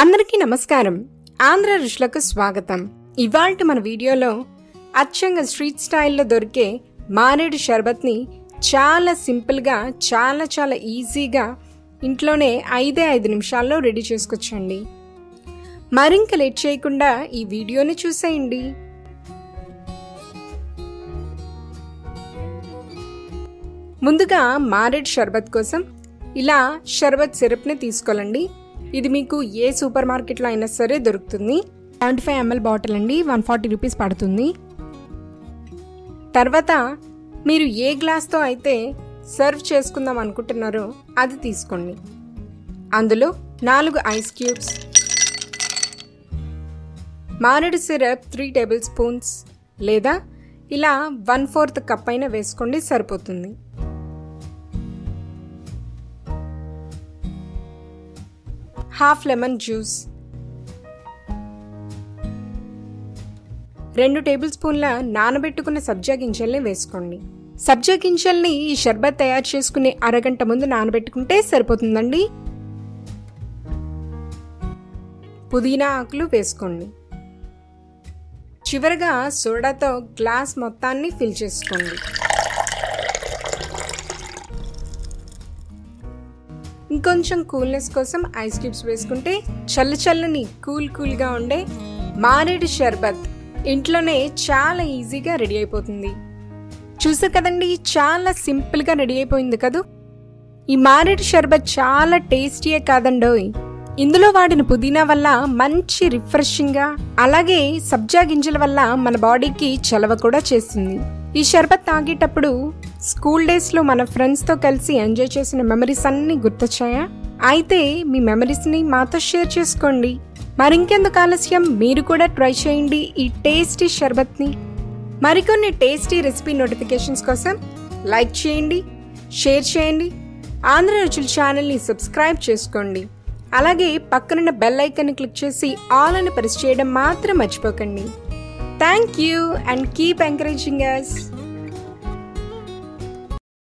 అందరికీ నమస్కారం ఆంధ్ర రుచులకు స్వాగతం ఇవాళ మన వీడియోలో అచ్చంగా స్ట్రీట్ స్టైల్లో దొరికే మారేడు షర్బత్ని చాలా సింపుల్గా చాలా చాలా ఈజీగా ఇంట్లోనే ఐదే ఐదు నిమిషాల్లో రెడీ చేసుకొచ్చండి మరింక లేట్ చేయకుండా ఈ వీడియోని చూసేయండి ముందుగా మారేడు షర్బత్ కోసం ఇలా షర్బత్ సిరప్ని తీసుకోవాలండి ఇది మీకు ఏ సూపర్ మార్కెట్లో అయినా సరే దొరుకుతుంది సెవెంటీ ఫైవ్ ఎంఎల్ బాటిల్ అండి వన్ ఫార్టీ రూపీస్ పడుతుంది తర్వాత మీరు ఏ గ్లాస్తో అయితే సర్వ్ చేసుకుందాం అనుకుంటున్నారో అది తీసుకోండి అందులో నాలుగు ఐస్ క్యూబ్స్ మారేడు సిరప్ త్రీ టేబుల్ స్పూన్స్ లేదా ఇలా వన్ ఫోర్త్ కప్ అయినా వేసుకోండి సరిపోతుంది హాఫ్ లెమన్ జ్యూస్ రెండు టేబుల్ స్పూన్ల నానబెట్టుకున్న సబ్జా గింజల్ని వేసుకోండి సబ్జా గింజల్ని ఈ షర్బత్ తయారు చేసుకునే అరగంట ముందు నానబెట్టుకుంటే సరిపోతుందండి పుదీనా ఆకులు వేసుకోండి చివరగా సోడాతో గ్లాస్ మొత్తాన్ని ఫిల్ చేసుకోండి ఇంకొంచెం కూల్నెస్ కోసం ఐస్ క్యూబ్స్ వేసుకుంటే చల్ల చల్లని కూల్ కూల్గా ఉండే మారేడు షర్బత్ ఇంట్లోనే చాలా ఈజీగా రెడీ అయిపోతుంది చూసా కదండి చాలా సింపుల్గా రెడీ అయిపోయింది కదూ ఈ మారేడు షర్బత్ చాలా టేస్టీయే కాదండోయ్ ఇందులో వాడిన పుదీనా వల్ల మంచి రిఫ్రెషింగ్గా అలాగే సబ్జా గింజల వల్ల మన బాడీకి చలవ కూడా చేస్తుంది ఈ షర్బత్ తాగేటప్పుడు స్కూల్ డేస్లో మన ఫ్రెండ్స్తో కలిసి ఎంజాయ్ చేసిన మెమరీస్ అన్నీ గుర్తొచ్చాయా అయితే మీ మెమరీస్ని మాతో షేర్ చేసుకోండి మరింకెందుకు ఆలస్యం మీరు కూడా ట్రై చేయండి ఈ టేస్టీ షర్బత్ని మరికొన్ని టేస్టీ రెసిపీ నోటిఫికేషన్స్ కోసం లైక్ చేయండి షేర్ చేయండి ఆంధ్ర రుచుల ఛానల్ని సబ్స్క్రైబ్ చేసుకోండి అలాగే పక్కనున్న బెల్ ఐకన్ క్లిక్ చేసి ఆల్ అని ప్రెస్ చేయడం మాత్రం మర్చిపోకండి thank you and keep encouraging us